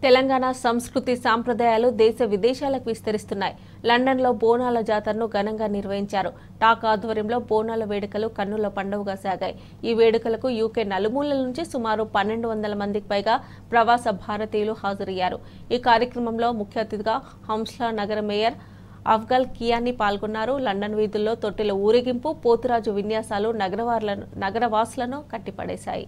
తెలంగాణ సంస్కృతి సాంప్రదాయాలు దేశ విదేశాలకు విస్తరిస్తున్నాయి లండన్లో బోనాల జాతరను ఘనంగా నిర్వహించారు టాక్ ఆధ్వర్యంలో బోనాల వేడుకలు కన్నుల పండుగగా సాగాయి ఈ వేడుకలకు యూకే నలుమూలల నుంచి సుమారు పన్నెండు వందల మందికి పైగా ప్రవాస భారతీయులు హాజరయ్యారు ఈ కార్యక్రమంలో ముఖ్య అతిథిగా హంస్లా నగర మేయర్ అఫ్గల్ కియాని పాల్గొన్నారు లండన్ వీధుల్లో తొట్టెల ఊరేగింపు పోతురాజు విన్యాసాలు నగరవారులను నగరవాసులను కట్టిపడేశాయి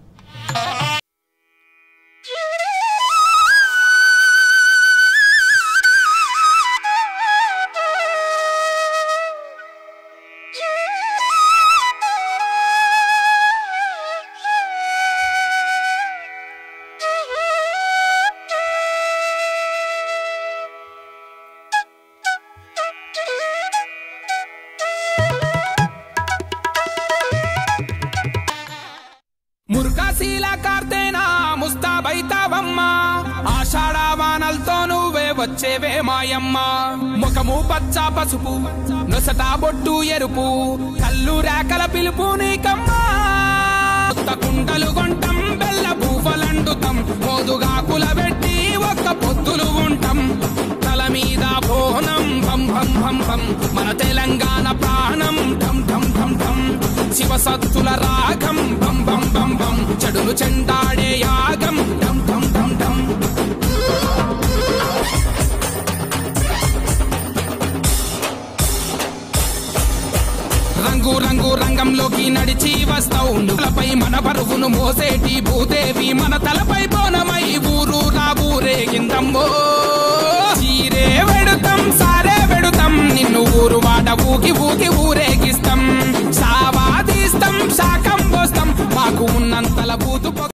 మురుకాశీల కార్తేనా ముస్తాబైతావమ్మా ఆషాఢ వానలతో నువ్వే వచ్చేవే మాయమ్మ ముఖము పచ్చ పసుపు నొసట బొట్టు ఎరుపు కళ్ళు రేకల పిలుపు నీకమ్మా కొత్త కుండలు కొంటాం బెల్ల పూవలండుతాం మోదుగాకుల పెట్టి ఒక్క పొత్తులు ఉంటాం తల మీద బోనం భం భం భం భం మన తెలంగాణ ప్రాణం ఢం ఢం ఢం ఢం శివసత్తుల రాగం బం బం బం బం చెడులు చెండాడే యాగం ఢం ఢం ఢం ఢం రంగు రంగు రంగంలోకి నడిచి వస్తావు నువ్వులపై మన పరుగును మోసేటి భూదేవి మన తలపై బోనమై ఊరు రా ఊరేగిందమ్మో చీరే వెడుతాం సారే వెడుతాం నిన్ను ఊరు వాడ ఊకి ఊకి ఊరేగిస్తాం సావాదీస్తాం శాకం పోస్తాం మాకు ఉన్నంతల బూతు